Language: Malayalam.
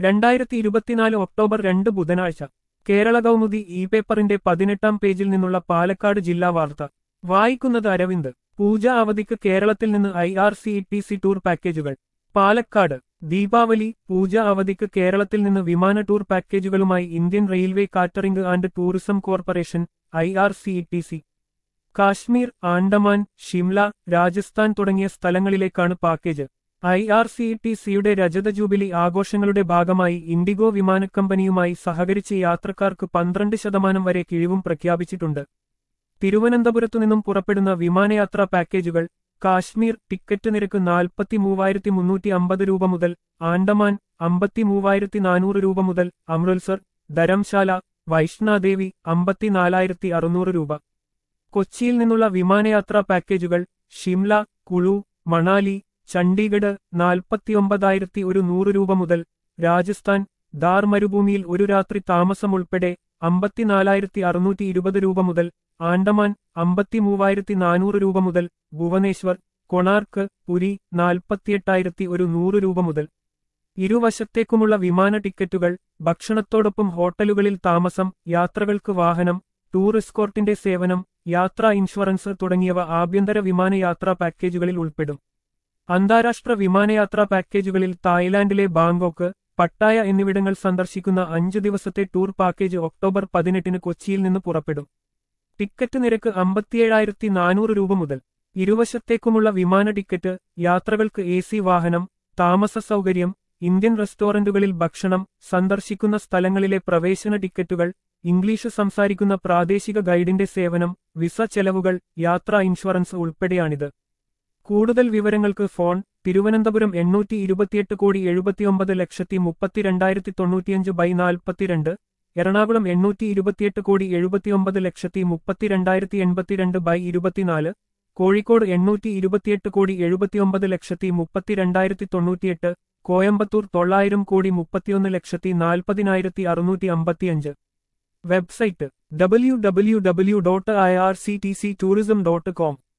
രണ്ടായിരത്തി ഇരുപത്തിനാല് ഒക്ടോബർ രണ്ട് ബുധനാഴ്ച കേരള കൗമുദി ഇ പേപ്പറിന്റെ പതിനെട്ടാം പേജിൽ നിന്നുള്ള പാലക്കാട് ജില്ലാ വാർത്ത വായിക്കുന്നത് അരവിന്ദ് പൂജ അവധിക്ക് കേരളത്തിൽ നിന്ന് I R C T C tour പാക്കേജുകൾ പാലക്കാട് ദീപാവലി പൂജ അവധിക്ക് കേരളത്തിൽ നിന്ന് വിമാന ടൂർ പാക്കേജുകളുമായി Indian railway catering and tourism corporation I R C T C Kashmir Andaman Shimla Rajasthan തുടങ്ങിയ സ്ഥലങ്ങളിലേക്കാണ് package I R C T സിയുടെ രജത ജൂബിലി ആഘോഷങ്ങളുടെ ഭാഗമായി ഇൻഡിഗോ വിമാനക്കമ്പനിയുമായി സഹകരിച്ച് യാത്രക്കാർക്ക് പന്ത്രണ്ട് ശതമാനം വരെ കിഴിവും പ്രഖ്യാപിച്ചിട്ടുണ്ട് തിരുവനന്തപുരത്തു നിന്നും പുറപ്പെടുന്ന വിമാനയാത്രാ പാക്കേജുകൾ കാശ്മീർ ടിക്കറ്റ് നിരക്ക് നാൽപ്പത്തി മൂവായിരത്തി മുന്നൂറ്റി അമ്പത് രൂപ മുതൽ ആൻഡമാൻ അമ്പത്തി മൂവായിരത്തി നാനൂറ് രൂപ മുതൽ അമൃത്സർ ധരംശാല വൈഷ്ണാദേവി അമ്പത്തിനാലായിരത്തി അറുന്നൂറ് രൂപ കൊച്ചിയിൽ നിന്നുള്ള വിമാനയാത്രാ പാക്കേജുകൾ ഷിംല കുളു മണാലി ചണ്ഡീഗഡ് നാൽപ്പത്തിയൊമ്പതായിരത്തി ഒരു നൂറ് രൂപ മുതൽ രാജസ്ഥാൻ ധാർ മരുഭൂമിയിൽ ഒരു രാത്രി താമസം ഉൾപ്പെടെ അമ്പത്തിനാലായിരത്തി അറുന്നൂറ്റി ഇരുപത് രൂപ മുതൽ ആൻഡമാൻ അമ്പത്തിമൂവായിരത്തി നാനൂറ് രൂപ മുതൽ ഭുവനേശ്വർ കൊണാർക്ക് പുരി നാൽപ്പത്തിയെട്ടായിരത്തി ഒരു നൂറ് രൂപ മുതൽ ഇരുവശത്തേക്കുമുള്ള വിമാന ടിക്കറ്റുകൾ ഭക്ഷണത്തോടൊപ്പം ഹോട്ടലുകളിൽ താമസം യാത്രകൾക്ക് വാഹനം ടൂർ എസ്കോർട്ടിന്റെ സേവനം യാത്രാ ഇൻഷുറൻസ് തുടങ്ങിയവ ആഭ്യന്തര വിമാനയാത്രാ പാക്കേജുകളിൽ ഉൾപ്പെടും അന്താരാഷ്ട്ര വിമാനയാത്രാ പാക്കേജുകളിൽ തായ്ലാന്റിലെ ബാങ്കോക്ക് പട്ടായ എന്നിവിടങ്ങൾ സന്ദർശിക്കുന്ന അഞ്ചു ദിവസത്തെ ടൂർ പാക്കേജ് ഒക്ടോബർ പതിനെട്ടിന് കൊച്ചിയിൽ നിന്ന് പുറപ്പെടും ടിക്കറ്റ് നിരക്ക് അമ്പത്തിയേഴായിരത്തി നാനൂറ് രൂപ മുതൽ ഇരുവശത്തേക്കുമുള്ള വിമാന ടിക്കറ്റ് യാത്രകൾക്ക് എ സി വാഹനം താമസ സൗകര്യം ഇന്ത്യൻ റെസ്റ്റോറന്റുകളിൽ ഭക്ഷണം സന്ദർശിക്കുന്ന സ്ഥലങ്ങളിലെ പ്രവേശന ടിക്കറ്റുകൾ ഇംഗ്ലീഷ് സംസാരിക്കുന്ന പ്രാദേശിക ഗൈഡിന്റെ സേവനം വിസ ചെലവുകൾ യാത്രാ ഇൻഷുറൻസ് ഉൾപ്പെടെയാണിത് കൂടുതൽ വിവരങ്ങൾക്ക് ഫോൺ തിരുവനന്തപുരം എണ്ണൂറ്റി ഇരുപത്തിയെട്ട് കോടി എഴുപത്തിയൊമ്പത് ലക്ഷത്തി മുപ്പത്തിരണ്ടായിരത്തി തൊണ്ണൂറ്റിയഞ്ച് ബൈ നാൽപ്പത്തിരണ്ട് എറണാകുളം എണ്ണൂറ്റി ഇരുപത്തിയെട്ട് കോടി എഴുപത്തിയൊമ്പത് ലക്ഷത്തി മുപ്പത്തിരണ്ടായിരത്തി എൺപത്തിരണ്ട് ബൈ ഇരുപത്തിനാല് കോഴിക്കോട് എണ്ണൂറ്റി ഇരുപത്തിയെട്ട് കോടി എഴുപത്തിയൊമ്പത് ലക്ഷത്തി മുപ്പത്തിരണ്ടായിരത്തി തൊണ്ണൂറ്റിയെട്ട് കോയമ്പത്തൂർ തൊള്ളായിരം കോടി മുപ്പത്തിയൊന്ന് ലക്ഷത്തി നാൽപ്പതിനായിരത്തി അറുന്നൂറ്റി അമ്പത്തിയഞ്ച് website W W W dot I R C T C tourism dot com